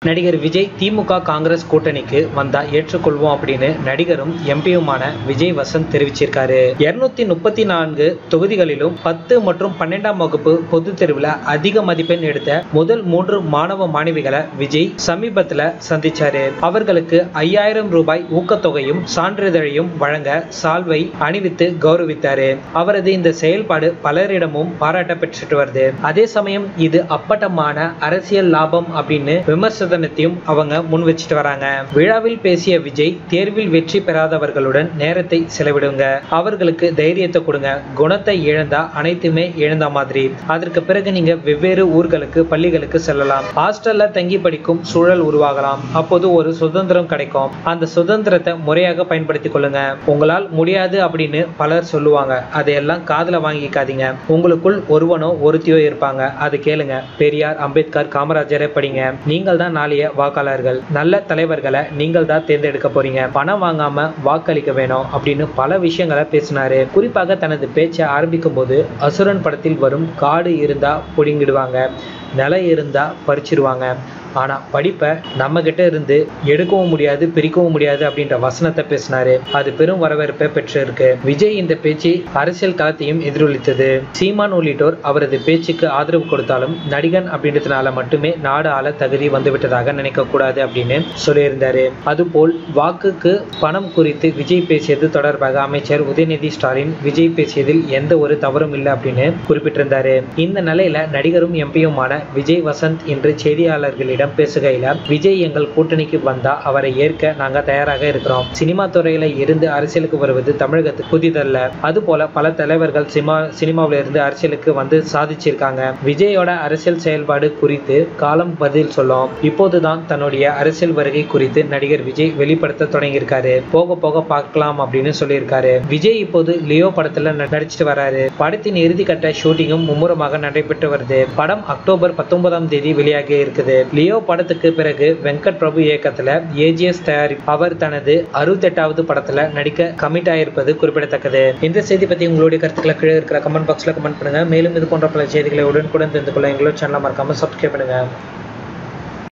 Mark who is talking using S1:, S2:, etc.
S1: நடிகர் விஜய் திமுக காங்கிரஸ் கூட்டணிக்கு வந்தா ஏற்றுக்கொள்வோம் அப்படின்னு நடிகரும் எம்பியுமான விஜய் வசந்த் தெரிவிச்சிருக்காரு இருநூத்தி முப்பத்தி நான்கு தொகுதிகளிலும் பத்து மற்றும் பன்னெண்டாம் வகுப்பு பொதுத் தேர்வுல அதிக மதிப்பெண் எடுத்த முதல் மூன்று மாணவ மாணவிகளை விஜய் சமீபத்துல சந்திச்சாரு அவர்களுக்கு ஐயாயிரம் ரூபாய் ஊக்கத்தொகையும் சான்றிதழையும் வழங்க சால்வை அணிவித்து கௌரவித்தாரு அவரது இந்த செயல்பாடு பலரிடமும் பாராட்ட பெற்றுட்டு வருது அதே சமயம் இது அப்பட்டமான அரசியல் லாபம் அப்படின்னு விமர்சனத்தையும் அவங்க முன் வச்சுட்டு வராங்க விழாவில் பேசிய விஜய் தேர்வில் வெற்றி பெறாதவர்களுடன் நேரத்தை செலவிடுங்க அவர்களுக்கு தைரியத்தை கொடுங்க குணத்தை இழந்தா அனைத்துமே இழந்த மாதிரி அதற்கு பிறகு நீங்க வெவ்வேறு ஊர்களுக்கு பள்ளிகளுக்கு செல்லலாம் ஹாஸ்டல்ல தங்கி படிக்கும் சூழல் உருவாகலாம் அப்போது ஒரு சுதந்திரம் கிடைக்கும் அந்த சுதந்திரத்தை முறையாக பயன்படுத்திக் கொள்ளுங்க உங்களால் முடியாது அப்படின்னு பலர் சொல்லுவாங்க அதையெல்லாம் காதுல வாங்கிக்காதீங்க உங்களுக்குள் ஒருவனோ ஒருத்தியோ இருப்பாங்க அது கேளுங்க பெரியார் அம்பேத்கர் காமராஜரை படிங்க நீங்கள் தான் நாளைய வாக்காளர்கள் நல்ல தலைவர்களை நீங்கள் தான் தேர்ந்தெடுக்க போறீங்க பணம் வாங்காம வாக்களிக்க வேணும் அப்படின்னு பல விஷயங்களை பேசினாரு குறிப்பாக தனது பேச்சை ஆரம்பிக்கும் போது அசுரன் படத்தில் வரும் காடு இருந்தா புடுங்கிடுவாங்க நிலம் இருந்தா பறிச்சிருவாங்க ஆனா படிப்பை நம்ம கிட்ட இருந்து எடுக்கவும் முடியாது பிரிக்கவும் முடியாது அப்படின்ற வசனத்தை பேசினாரு அது பெரும் வரவேற்பை பெற்றிருக்கு விஜய் இந்த பேச்சு அரசியல் களத்தையும் எதிரொலித்தது சீமான் உள்ளிட்டோர் அவரது பேச்சுக்கு ஆதரவு கொடுத்தாலும் நடிகன் அப்படின்றதுனால மட்டுமே நாடு ஆள தகுதி வந்துவிட்டதாக நினைக்க கூடாது அப்படின்னு சொல்லியிருந்தாரு அதுபோல் வாக்குக்கு பணம் குறித்து விஜய் பேசியது தொடர்பாக அமைச்சர் உதயநிதி ஸ்டாலின் விஜய் பேசியதில் எந்த ஒரு தவறும் இல்லை அப்படின்னு குறிப்பிட்டிருந்தாரு இந்த நிலையில நடிகரும் எம்பியுமான விஜய் வசந்த் இன்று செய்தியாளர்களிடம் பேசுகையில விஜய் எங்கள் கூட்டணிக்கு வந்தா அவரை ஏற்க நாங்க தயாராக இருக்கிறோம் சினிமா துறையில இருந்து அரசியலுக்கு வருவது தமிழகத்துக்கு புதிதல்ல அது போல பல தலைவர்கள் சினிமா சினிமாவில இருந்து அரசியலுக்கு வந்து சாதிச்சிருக்காங்க விஜயோட அரசியல் செயல்பாடு குறித்து காலம் பதில் சொல்லும் இப்போதுதான் தன்னுடைய அரசியல் வருகை குறித்து நடிகர் விஜய் வெளிப்படுத்த தொடங்கியிருக்காரு போக போக பார்க்கலாம் அப்படின்னு சொல்லியிருக்காரு விஜய் இப்போது லியோ படத்துல ந- நடிச்சிட்டு வராரு படத்தின் இறுதிக்கட்ட ஷூட்டிங்கும் மும்முரமாக நடைபெற்று வருது படம் அக்டோபர் பத்தொன்பதாம் தேதி வெளியாகி இருக்குது லியோ படத்துக்கு பிறகு வெங்கட் பிரபு இயக்கத்துல ஏஜிஎஸ் தயாரி அவர் தனது அறுபத்தெட்டாவது படத்துல நடிக்க கமிட் ஆயிருப்பது குறிப்பிடத்தக்கது இந்த செய்தி பத்தி உங்களுடைய கருத்துக்களை கீழே இருக்கிற கமெண்ட் பாக்ஸ்ல கமெண்ட் பண்ணுங்க மேலும் இது போன்ற பல செய்திகளை உடனுக்குடன் தெரிந்து கொள்ள எங்களோட சேனலை மறக்காம சப்ஸ்கிரைப் பண்ணுங்க